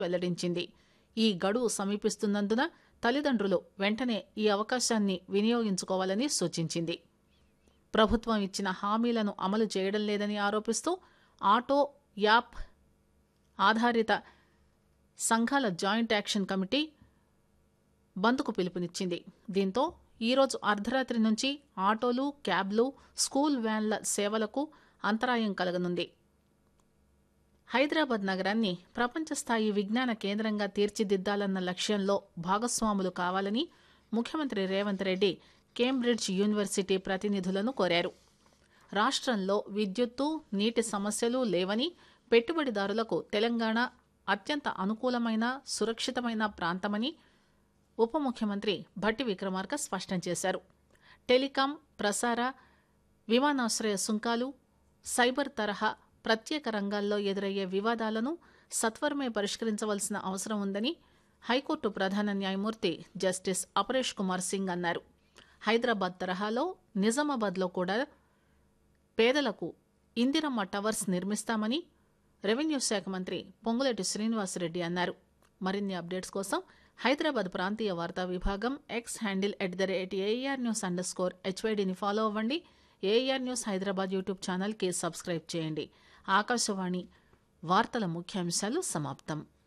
వెల్లడించింది ఈ గడువు సమీపిస్తున్నందున తల్లిదండ్రులు వెంటనే ఈ అవకాశాన్ని వినియోగించుకోవాలని సూచించింది ప్రభుత్వం ఇచ్చిన హామీలను అమలు చేయడం లేదని ఆరోపిస్తూ ఆటో యాప్ ఆధారిత సంఘాల జాయింట్ యాక్షన్ కమిటీ బంద్కు పిలుపునిచ్చింది దీంతో ఈరోజు అర్ధరాత్రి నుంచి ఆటోలు క్యాబ్లు స్కూల్ వ్యాన్ల సేవలకు అంతరాయం కలగనుంది హైదరాబాద్ నగరాన్ని ప్రపంచ స్థాయి విజ్ఞాన కేంద్రంగా తీర్చిదిద్దాలన్న లక్ష్యంలో భాగస్వాములు కావాలని ముఖ్యమంత్రి రేవంత్ రెడ్డి కేంబ్రిడ్జ్ యూనివర్సిటీ ప్రతినిధులను కోరారు రాష్ట్రంలో విద్యుత్తు నీటి సమస్యలు లేవని పెట్టుబడిదారులకు తెలంగాణ అత్యంత అనుకూలమైన సురక్షితమైన ప్రాంతమని ఉప ముఖ్యమంత్రి భట్టి విక్రమార్క స్పష్టం చేశారు టెలికాం ప్రసార విమానాశ్రయ సుంకాలు సైబర్ తరహా ప్రత్యేక రంగాల్లో ఎదురయ్యే వివాదాలను సత్వరమే పరిష్కరించవలసిన అవసరం ఉందని హైకోర్టు ప్రధాన న్యాయమూర్తి జస్టిస్ అపరేష్ కుమార్ సింగ్ అన్నారు హైదరాబాద్ తరహాలో నిజామాబాద్లో కూడా పేదలకు ఇందిరమ్మ టవర్స్ నిర్మిస్తామని రెవెన్యూ శాఖ మంత్రి పొంగులేటి శ్రీనివాసరెడ్డి అన్నారు మరిన్ని అప్డేట్స్ కోసం హైదరాబాద్ ప్రాంతీయ వార్తా విభాగం X handle at the rate AR news under score హెచ్వైడిని ఫాలో అవ్వండి ఏఆర్ న్యూస్ హైదరాబాద్ యూట్యూబ్ ఛానల్కి సబ్స్క్రైబ్ చేయండి ఆకాశవాణి వార్తల ముఖ్యాంశాలు సమాప్తం